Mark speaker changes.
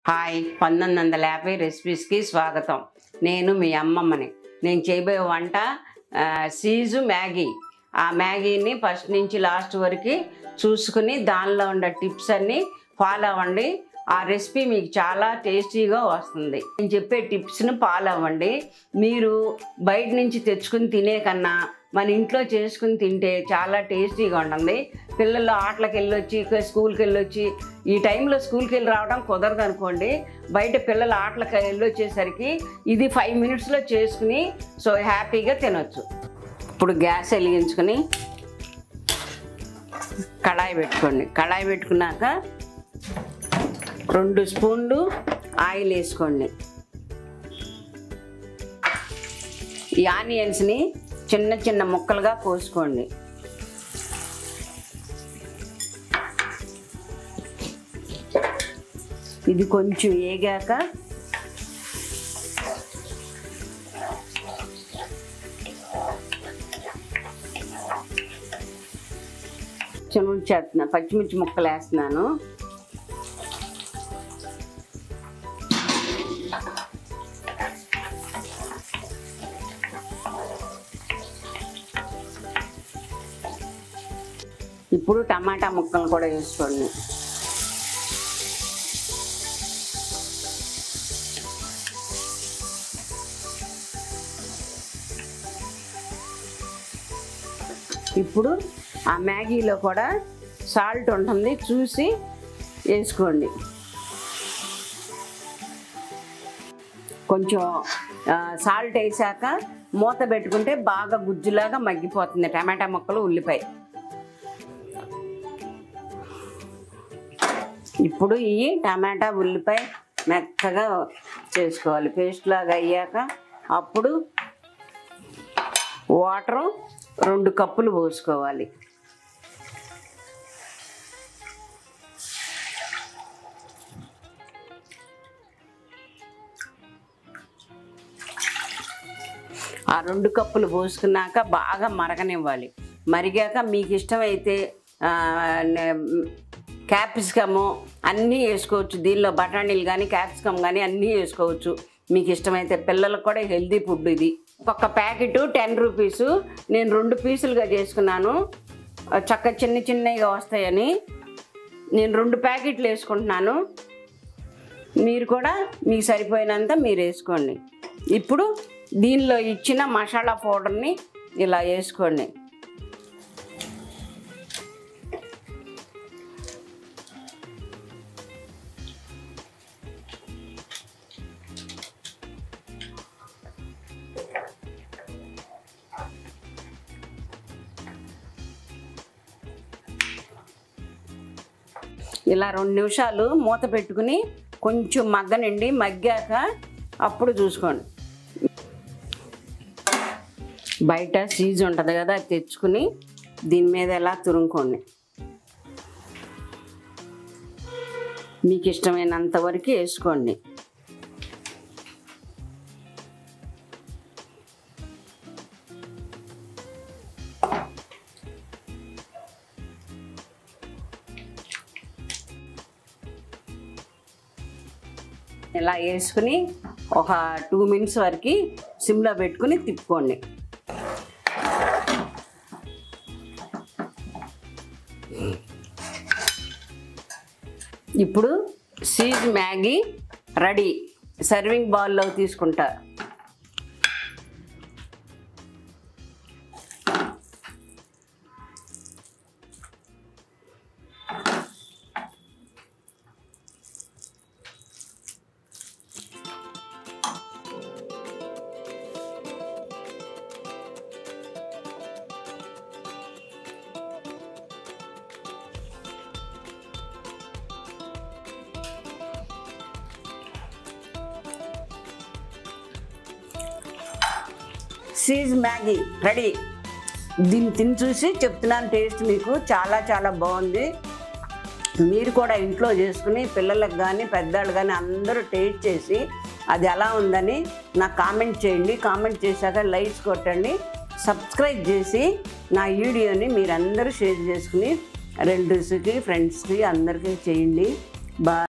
Speaker 1: hi పంతొమ్మిది వందల యాభై రెసిపీస్కి స్వాగతం నేను మీ అమ్మమ్మని నేను చేయబోయే వంట ఆ, సీజు మ్యాగీ ఆ మ్యాగీని ఫస్ట్ నుంచి లాస్ట్ వరకు చూసుకుని దానిలో ఉండే టిప్స్ అన్నీ ఫాలో అవ్వండి ఆ రెసిపీ మీకు చాలా టేస్టీగా వస్తుంది నేను చెప్పే టిప్స్ని ఫాలో అవ్వండి మీరు బయట నుంచి తెచ్చుకుని తినే కన్నా మన ఇంట్లో చేసుకుని తింటే చాలా టేస్టీగా ఉంటుంది పిల్లలు ఆటలకు వెళ్ళొచ్చి స్కూల్కి వెళ్ళొచ్చి ఈ టైంలో స్కూల్కి వెళ్ళి రావడం కుదరదు అనుకోండి బయట పిల్లలు ఆటలకు వెళ్ళొచ్చేసరికి ఇది ఫైవ్ మినిట్స్లో చేసుకుని సో హ్యాపీగా తినొచ్చు ఇప్పుడు గ్యాస్ వెలిగించుకొని కడాయి పెట్టుకోండి కడాయి పెట్టుకున్నాక రెండు స్పూన్లు ఆయిల్ వేసుకోండి ఈ ఆనియన్స్ని చిన్న చిన్న ముక్కలుగా కోసుకోండి ఇది కొంచెం వేగాక చెనుడు చేస్తున్నా పచ్చిమిర్చి ముక్కలు వేస్తున్నాను ఇప్పుడు టమాటా ముక్కలు కూడా వేసుకోండి ఇప్పుడు ఆ మ్యాగీలో కూడా సాల్ట్ ఉంటుంది చూసి వేసుకోండి కొంచెం సాల్ట్ వేసాక మూత పెట్టుకుంటే బాగా గుజ్జులాగా మగ్గిపోతుంది టమాటా ముక్కలు ఉల్లిపాయ ఇప్పుడు ఈ టమాటా ఉల్లిపాయ మెత్తగా చేసుకోవాలి పేస్ట్ లాగా అయ్యాక అప్పుడు వాటరు రెండు కప్పులు పోసుకోవాలి ఆ రెండు కప్పులు పోసుకున్నాక బాగా మరగనివ్వాలి మరిగాక మీకు ఇష్టమైతే ఆ, నే- క్యాప్సికము అన్నీ వేసుకోవచ్చు దీనిలో బఠానీలు కానీ క్యాప్సికమ్ కానీ అన్నీ వేసుకోవచ్చు మీకు ఇష్టమైతే పిల్లలకు కూడా హెల్దీ ఫుడ్ ఇది ఒక్కొక్క ప్యాకెట్ టెన్ రూపీస్ నేను రెండు పీసులుగా చేసుకున్నాను ఆ, చక్క చిన్న చిన్నగా వస్తాయని నేను రెండు ప్యాకెట్లు వేసుకుంటున్నాను మీరు కూడా మీకు సరిపోయినంత మీరు వేసుకోండి ఇప్పుడు దీనిలో ఇచ్చిన మసాలా పౌడర్ని ఇలా వేసుకోండి ఇలా రెండు నిమిషాలు మూత పెట్టుకుని కొంచెం మగ్గనండి మగ్గాక అప్పుడు చూసుకోండి బయట సీజ్ ఉంటుంది కదా అది తెచ్చుకుని దీని మీద ఎలా తురుముకోండి మీకు ఇష్టమైనంత వరకు వేసుకోండి ఇలా వేసుకుని ఒక టూ మినిట్స్ వరకు సిమ్లో పెట్టుకుని తిప్పుకోండి ఇప్పుడు సీజ్ మ్యాగీ రెడీ సర్వింగ్ బౌల్లో తీసుకుంటా సీజ్ మ్యాగీ రెడీ దీన్ని తిని చూసి చెప్తున్నాను టేస్ట్ మీకు చాలా చాలా బాగుంది మీరు కూడా ఇంట్లో చేసుకుని పిల్లలకు కానీ పెద్దవాళ్ళు కానీ అందరూ టేస్ట్ చేసి అది ఎలా ఉందని నాకు కామెంట్ చేయండి కామెంట్ చేశాక లైక్స్ కొట్టండి సబ్స్క్రైబ్ చేసి నా వీడియోని మీరందరూ షేర్ చేసుకుని రిలేటివ్స్కి ఫ్రెండ్స్కి అందరికీ చేయండి బా